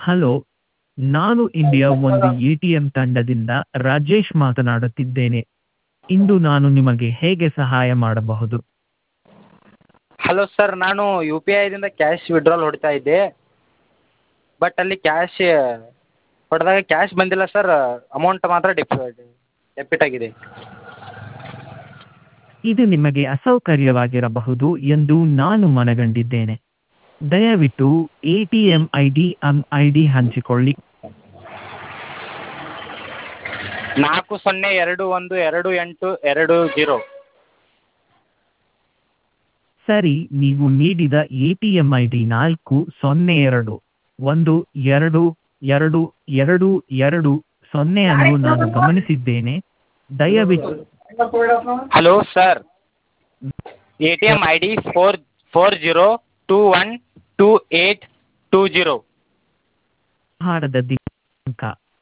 hello ನಾನು India ಒಂದು A T M ತಂಡದಿಂದ ರಾಜೇಶ್ ಮಾತನಾಡುತ್ತಿದ್ದೇನೆ ಇಂದು ನಾನು ನಿಮಗೆ ಹೇಗೆ ಸಹಾಯ ಮಾಡಬಹುದು ಹಲೋ ಸರ್ ನಾನು ಯು ಪಿ ಐದಿಂದ ಕ್ಯಾಶ್ ವಿಡ್ರಾಲ್ ಹೊಡಿತಾ ಇದ್ದೆ ಬಟ್ ಅಲ್ಲಿ ಕ್ಯಾಶ್ ಹೊಡೆದಾಗ ಕ್ಯಾಶ್ ಬಂದಿಲ್ಲ ಸರ್ ಅಮೌಂಟ್ ಮಾತ್ರ ಡಿಪ್ ಡೆಬಿಟ್ ಆಗಿದೆ ಇದು ನಿಮಗೆ ಅಸೌಕರ್ಯವಾಗಿರಬಹುದು ಎಂದು ನಾನು ಮನಗಂಡಿದ್ದೇನೆ ದಯವಿಟ್ಟು A T M I D M I D ಹಂಚಿಕೊಳ್ಳಿ ನಾಲ್ಕು ಸೊನ್ನೆ ಎರಡು ಒಂದು ಎರಡು ಎಂಟು ಎರಡು ಜೀರೋ ಸರಿ ನೀವು ನೀಡಿದ A T M I D ನಾಲ್ಕು ಸೊನ್ನೆ ಎರಡು ಒಂದು ಎರಡು ಎರಡು ಎರಡು ಎರಡು ಸೊನ್ನೆಯನ್ನು ನಾನು ಗಮನಿಸಿದ್ದೇನೆ ದಯವಿಟ್ಟು hello sir A T M I D four four zero two one two eight two zero ಆಹಾರದ ದಿನಾಂಕ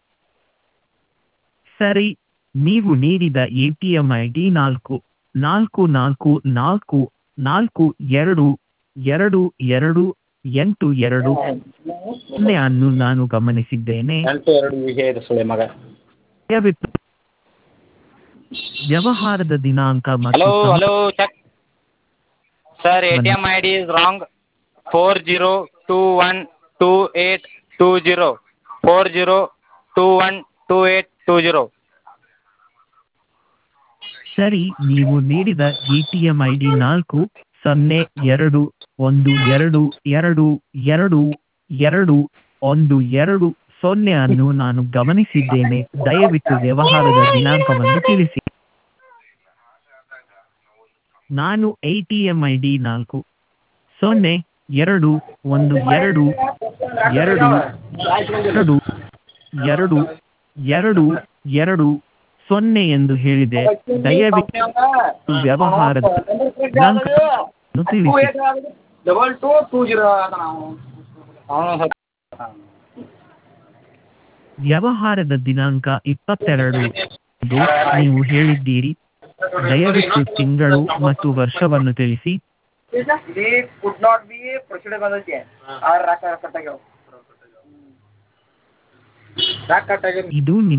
ಸರಿ ನೀವು ನೀಡಿದ A T M I D ನಾಲ್ಕು ನಾಲ್ಕು ನಾಲ್ಕು ನಾಲ್ಕು ನಾಲ್ಕು ಎರಡು ಎರಡು ಎರಡು ಎಂಟು ಎರಡು ಸೊನ್ನೆಯನ್ನು ನಾನು ಗಮನಿಸಿದ್ದೇನೆ ಎಂಟು ಎರಡು ವಿಜಯ ಇದೆ ಸುಳೆ ಮಗ ದಯವಿಟ್ಟು ವ್ಯವಹಾರದ ದಿನಾಂಕ ಮತ್ತು ಹಲೋ ಸಮ- hello check sir A T M I D is wrong four zero two one two eight two zero four zero two one two eight two zero ಸರಿ ನೀವು ನೀಡಿದ A T M I D ನಾಲ್ಕು ಸೊನ್ನೆ ಎರಡು ಒಂದು ಎರಡು ಎರಡು ಎರಡು ಎರಡು ಒಂದು ಎರಡು ಸೊನ್ನೆ ಅನ್ನು ನಾನು ಗಮನಿಸಿದ್ದೇನೆ ದಯವಿಟ್ಟು ವ್ಯವಹಾರದ ದಿನಾಂಕವನ್ನು ತಿಳಿಸಿ ನಾನು A T M I D ನಾಲ್ಕು ಸೊನ್ನೆ ಎರಡು ಒಂದು ಎರಡು ಎರಡು ಎರಡು ಎರಡು ಎರಡು ಎರಡು ಸೊನ್ನೆ ಎಂದು ಹೇಳಿದೆ ದಯವಿಟ್ಟು ವ್ಯವಹಾರದ ದಿನಾಂಕವನ್ನು ತಿಳಿಸಿ ಡಬಲ್ ಟೂ ಟೂ ಜೀರೋ ವ್ಯವಹಾರದ ದಿನಾಂಕ ಇಪ್ಪತ್ತೆರಡು ಎಂದು ನೀವು ಹೇಳಿದ್ದೀರಿ ದಯವಿಟ್ಟು ತಿಂಗಳು ಮತ್ತು ವರ್ಷವನ್ನು ತಿಳಿಸಿ ಇಲ್ಲಿ ಕುಡ್ ನಾಟ್ ಬಿ ಪ್ರೊಸೀಡರ್ ಬಂದೈತಿ ಆರ್ ರಾಕ ಕಟ್ಟಾಗ್ಯಾವ ರಾಕ್ ಕಟ್ಟಾಗ್ಯಾವ ಇದು ನಿಮ್ಮ